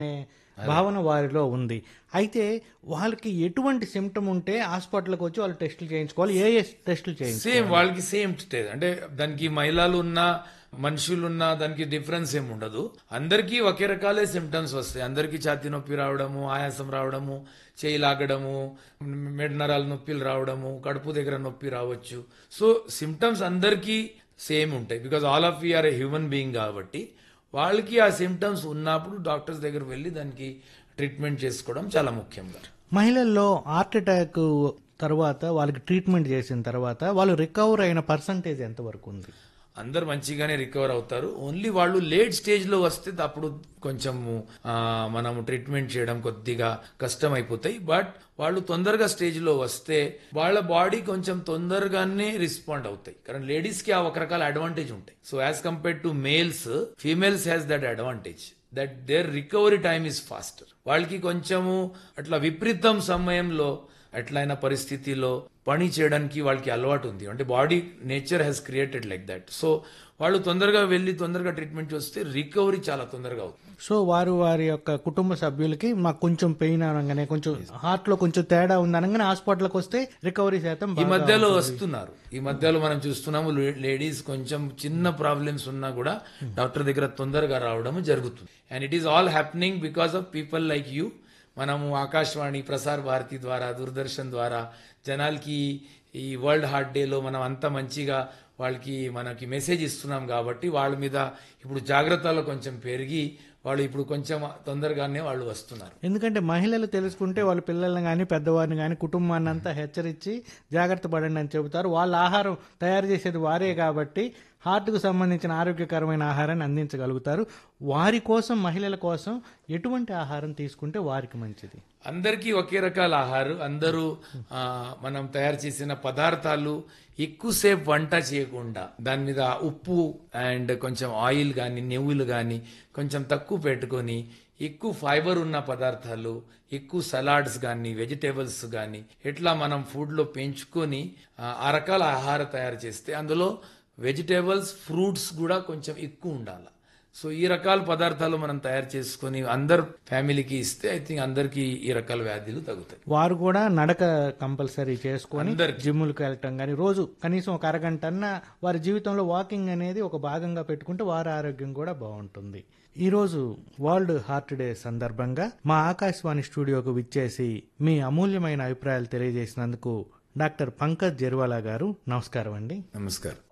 అనే భావన వారిలో ఉంది అయితే వాళ్ళకి ఎటువంటి సిమ్టమ్ ఉంటే హాస్పిటల్కి వచ్చి వాళ్ళు టెస్టులు చేయించుకోవాలి ఏ ఏ టెస్టులు చేయించుకోవాలి సేమ్ వాళ్ళకి సేమ్ స్టేజ్ అంటే దానికి మహిళలు ఉన్నా మనుషులున్నా దానికి డిఫరెన్స్ ఏమి ఉండదు అందరికీ ఒకే రకాలే సిమ్టమ్స్ వస్తాయి అందరికీ ఛాతీ నొప్పి రావడము ఆయాసం రావడము చేయి లాగడము మెడ నరాల నొప్పిలు రావడము కడుపు దగ్గర నొప్పి రావచ్చు సో సిమ్టమ్స్ అందరికీ సేమ్ ఉంటాయి because all of are a human being కాబట్టి వాళ్ళకి ఆ సిమ్టమ్స్ ఉన్నప్పుడు డాక్టర్స్ దగ్గర వెళ్ళి దానికి ట్రీట్మెంట్ చేసుకోవడం చాలా ముఖ్యంగా మహిళల్లో హార్ట్ అటాక్ తర్వాత వాళ్ళకి ట్రీట్మెంట్ చేసిన తర్వాత వాళ్ళు రికవర్ అయిన పర్సంటేజ్ ఎంతవరకు ఉంది అందరు మంచిగానే రికవర్ అవుతారు ఓన్లీ వాళ్ళు లేట్ స్టేజ్ లో వస్తే అప్పుడు కొంచెం మనం ట్రీట్మెంట్ చేయడం కొద్దిగా కష్టం అయిపోతాయి బట్ వాళ్ళు తొందరగా స్టేజ్ లో వస్తే వాళ్ళ బాడీ కొంచెం తొందరగానే రెస్పాండ్ అవుతాయి कारण లేడీస్ కి ఆ ఒక రకాల అడ్వాంటేజ్ ఉంటాయి so as compare to males females has that advantage that there recovery time is faster వాళ్ళకి కొంచెము అట్లా విపరీతం సమయంలో ఎట్లయిన పరిస్థితిలో పని చేయడానికి వాళ్ళకి అలవాటు ఉంది అంటే body nature has created like that so వాళ్ళు తొందరగా వెళ్ళి తొందరగా ట్రీట్మెంట్ వస్తే రికవరీ చాలా తొందరగా అవుతుంది సో వారు వారి యొక్క కుటుంబ సభ్యులకి మాకు కొంచెం పెయిన్ అనగానే కొంచెం హార్ట్ లో కొంచెం తేడా ఉంది అనగానే హాస్పిటల్కి వస్తే రికవరీ శాతం ఈ బాగా మధ్యలో వస్తున్నారు ఈ మధ్యలో మనం చూస్తున్నాము లేడీస్ కొంచెం చిన్న ప్రాబ్లమ్స్ ఉన్నా కూడా డాక్టర్ దగ్గర తొందరగా రావడం జరుగుతుంది and it is all happening because of people like you మనము ఆకాశవాణి ప్రసార్ భారతి ద్వారా దూరదర్శన్ ద్వారా జనాలకి ఈ వరల్డ్ హార్ట్ డేలో మనం అంత మంచిగా వాళ్ళకి మనకి మెసేజ్ ఇస్తున్నాం కాబట్టి వాళ్ళ మీద ఇప్పుడు జాగ్రత్తలు కొంచెం పెరిగి వాళ్ళు ఇప్పుడు కొంచెం తొందరగానే వాళ్ళు వస్తున్నారు ఎందుకంటే మహిళలు తెలుసుకుంటే వాళ్ళ పిల్లల్ని కానీ పెద్దవారిని కానీ కుటుంబాన్ని అంతా హెచ్చరించి జాగ్రత్త పడండి అని చెబుతారు వాళ్ళ ఆహారం తయారు చేసేది వారే కాబట్టి హార్ట్కు సంబంధించిన ఆరోగ్యకరమైన ఆహారాన్ని అందించగలుగుతారు వారి కోసం మహిళల కోసం ఎటువంటి ఆహారం తీసుకుంటే వారికి మంచిది అందరికీ ఒకే రకాల ఆహారం అందరూ ఆ, మనం తయారు చేసిన పదార్థాలు ఎక్కువసేపు వంట చేయకుండా దాని మీద ఉప్పు అండ్ కొంచెం ఆయిల్ కానీ నెవ్వులు కానీ కొంచెం తక్కువ పెట్టుకొని ఎక్కువ ఫైబర్ ఉన్న పదార్థాలు ఎక్కువ సలాడ్స్ కానీ వెజిటేబుల్స్ కానీ ఎట్లా మనం ఫుడ్లో పెంచుకొని ఆ, ఆ రకాల ఆహారం తయారు చేస్తే అందులో వెజిటేబుల్స్ ఫ్రూట్స్ కూడా కొంచెం ఎక్కువ ఉండాలి సో ఈ రకాల పదార్థాలు మనం తయారు చేసుకొని అందరు ఫ్యామిలీకి ఇస్తే ఐ థింక్ అందరికి ఈ రకాల వ్యాధులు తగ్గుతాయి వారు కూడా నడక కంపల్సరీ చేసుకొని అందరికీ. జిమ్ములకు వెళ్ళటం కానీ రోజు కనీసం ఒక అరగంట అన్న వారి జీవితంలో వాకింగ్ అనేది ఒక భాగంగా పెట్టుకుంటే వారి ఆరోగ్యం కూడా బాగుంటుంది ఈ రోజు వరల్డ్ హార్ట్ డే సందర్భంగా మా ఆకాశవాణి స్టూడియోకు విచ్చేసి మీ అమూల్యమైన అభిప్రాయాలు తెలియజేసినందుకు డాక్టర్ పంకజ్ జెర్వాలా గారు నమస్కారం అండి నమస్కారం